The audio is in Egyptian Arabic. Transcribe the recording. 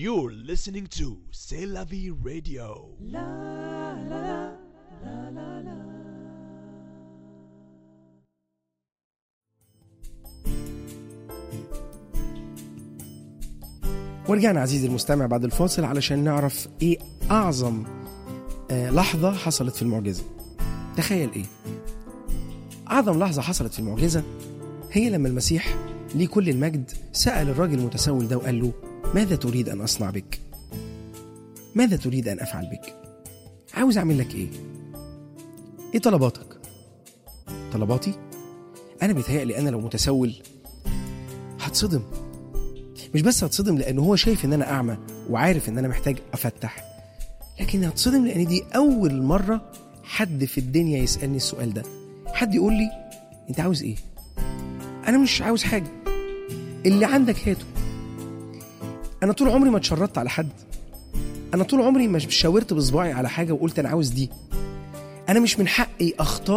You're listening to C'est la vie radio. ورجعنا عزيزي المستمع بعد الفاصل علشان نعرف ايه اعظم آه، لحظة حصلت في المعجزة تخيل ايه اعظم لحظة حصلت في المعجزة هي لما المسيح ليه كل المجد سأل الراجل المتسول ده وقال له ماذا تريد ان اصنع بك ماذا تريد ان افعل بك عاوز اعمل لك ايه ايه طلباتك طلباتي انا بيتهيألي انا لو متسول هتصدم مش بس هتصدم لان هو شايف ان انا اعمى وعارف ان انا محتاج افتح لكن هتصدم لان دي اول مره حد في الدنيا يسالني السؤال ده حد يقول لي انت عاوز ايه انا مش عاوز حاجه اللي عندك هاته انا طول عمري ما اتشردت على حد انا طول عمري مش شاورت بصباعي على حاجه وقلت انا عاوز دي انا مش من حقي اختار